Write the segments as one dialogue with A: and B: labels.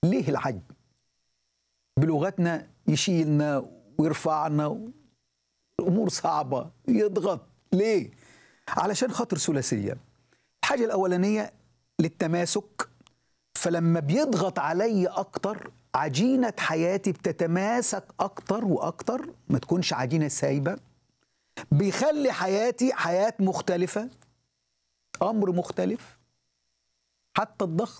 A: ليه العجن بلغتنا يشيلنا ويرفعنا الامور صعبه يضغط ليه علشان خاطر ثلاثيه الحاجه الاولانيه للتماسك فلما بيضغط علي اكتر عجينه حياتي بتتماسك اكتر واكتر ما تكونش عجينه سايبه بيخلي حياتي حياه مختلفه امر مختلف حتى الضغط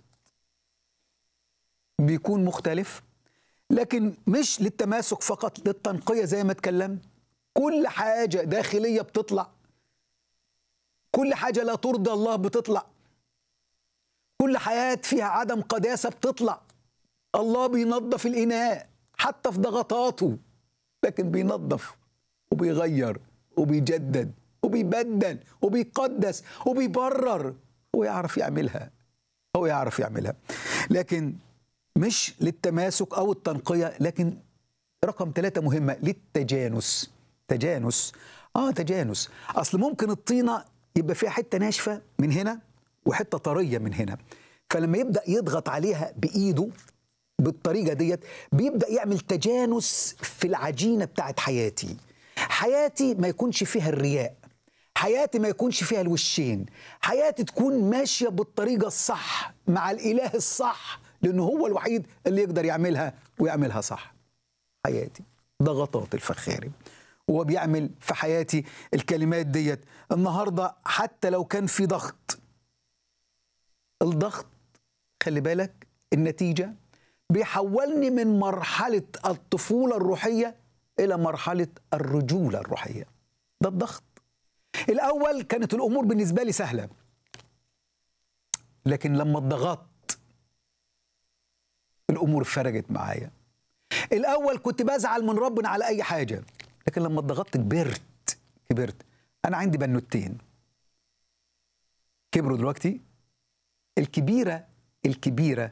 A: بيكون مختلف لكن مش للتماسك فقط للتنقيه زي ما اتكلمت كل حاجه داخليه بتطلع كل حاجه لا ترضي الله بتطلع كل حياه فيها عدم قداسه بتطلع الله بينظف الاناء حتى في ضغطاته لكن بينظف وبيغير وبيجدد وبيبدل وبيقدس وبيبرر هو يعرف يعملها هو يعرف يعملها لكن مش للتماسك او التنقيه لكن رقم ثلاثة مهمة للتجانس تجانس اه تجانس اصل ممكن الطينة يبقى فيها حتة ناشفة من هنا وحتة طرية من هنا فلما يبدأ يضغط عليها بإيده بالطريقة ديت بيبدأ يعمل تجانس في العجينة بتاعت حياتي حياتي ما يكونش فيها الرياء حياتي ما يكونش فيها الوشين حياتي تكون ماشية بالطريقة الصح مع الإله الصح لأنه هو الوحيد اللي يقدر يعملها ويعملها صح حياتي ضغطات الفخاري هو بيعمل في حياتي الكلمات ديت النهاردة حتى لو كان في ضغط الضغط خلي بالك النتيجة بيحولني من مرحلة الطفولة الروحية إلى مرحلة الرجولة الروحية ده الضغط الأول كانت الأمور بالنسبة لي سهلة لكن لما اتضغطت الأمور فرجت معايا الأول كنت بزعل من ربنا على أي حاجة لكن لما اتضغطت كبرت كبرت أنا عندي بنوتين كبروا دلوقتي الكبيرة الكبيرة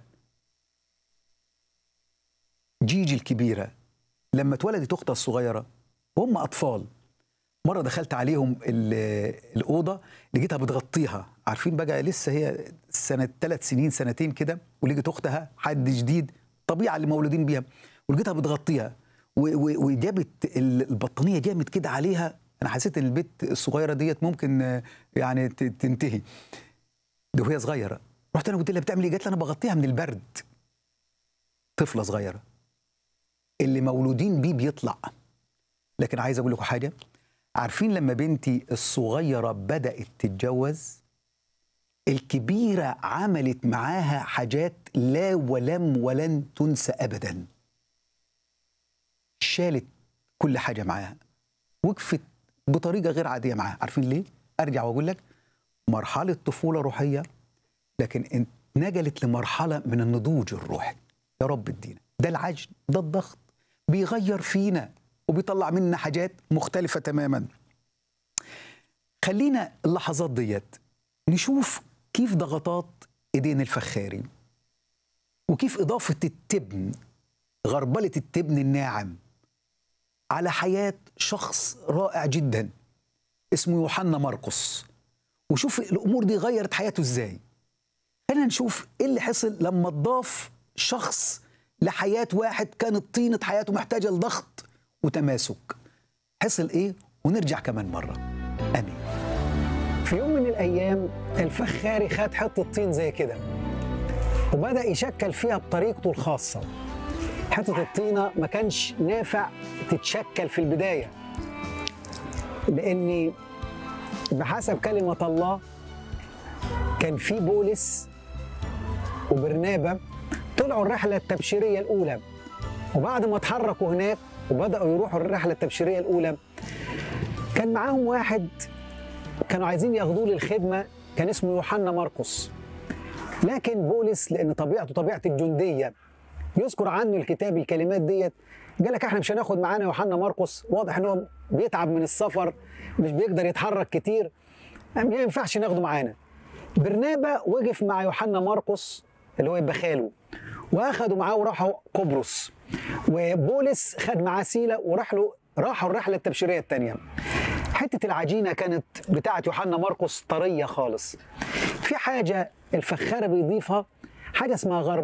A: جيجي الكبيرة لما اتولدت أختها الصغيرة وهم أطفال مرة دخلت عليهم الأوضة لقيتها بتغطيها عارفين بقى لسه هي سنة ثلاث سنين سنتين كده ولقيت أختها حد جديد طبيعة اللي مولودين بيها ولقيتها بتغطيها وجابت البطانية جامد كده عليها أنا حسيت إن البيت الصغيرة ديت ممكن يعني تنتهي ده وهي صغيرة رحت أنا قلت لها بتعمل إيه؟ قالت لي أنا بغطيها من البرد طفلة صغيرة اللي مولودين بيه بيطلع لكن عايز أقول لكم حاجة عارفين لما بنتي الصغيرة بدأت تتجوز الكبيرة عملت معاها حاجات لا ولم ولن تنسى أبدا شالت كل حاجة معاها وقفت بطريقة غير عادية معاها عارفين ليه؟ أرجع وأقول لك مرحلة طفولة روحية لكن نجلت لمرحلة من النضوج الروحي يا رب ادينا ده العجن ده الضغط بيغير فينا وبيطلع منا حاجات مختلفة تماما خلينا اللحظات ديت نشوف كيف ضغطات ايدين الفخاري وكيف إضافة التبن غربلة التبن الناعم على حياة شخص رائع جدا اسمه يوحنا مرقس وشوف الأمور دي غيرت حياته ازاي خلينا نشوف ايه اللي حصل لما اتضاف شخص لحياة واحد كانت طينة حياته محتاجة لضغط وتماسك حصل ايه ونرجع كمان مرة امين
B: في يوم من الايام الفخاري خد حته طين زي كده وبدا يشكل فيها بطريقته الخاصه حته الطينه ما كانش نافع تتشكل في البدايه لاني بحسب كلمه الله كان في بولس وبرنابا طلعوا الرحله التبشيريه الاولى وبعد ما اتحركوا هناك وبداوا يروحوا الرحله التبشيريه الاولى كان معاهم واحد كانوا عايزين ياخدوه للخدمه كان اسمه يوحنا مرقس لكن بولس لان طبيعته طبيعه الجنديه يذكر عنه الكتاب الكلمات ديت قال لك احنا مش هناخد معانا يوحنا مرقس واضح ان هو بيتعب من السفر مش بيقدر يتحرك كتير ما ينفعش ناخده معانا برنابا وقف مع يوحنا مرقس اللي هو يبقى خاله واخدوا معاه وراحوا قبرص وبولس خد معاه سيله وراح له راحوا الرحله التبشيريه الثانيه حته العجينه كانت بتاعه يوحنا مرقس طريه خالص في حاجه الفخاره بيضيفها حاجه اسمها غرب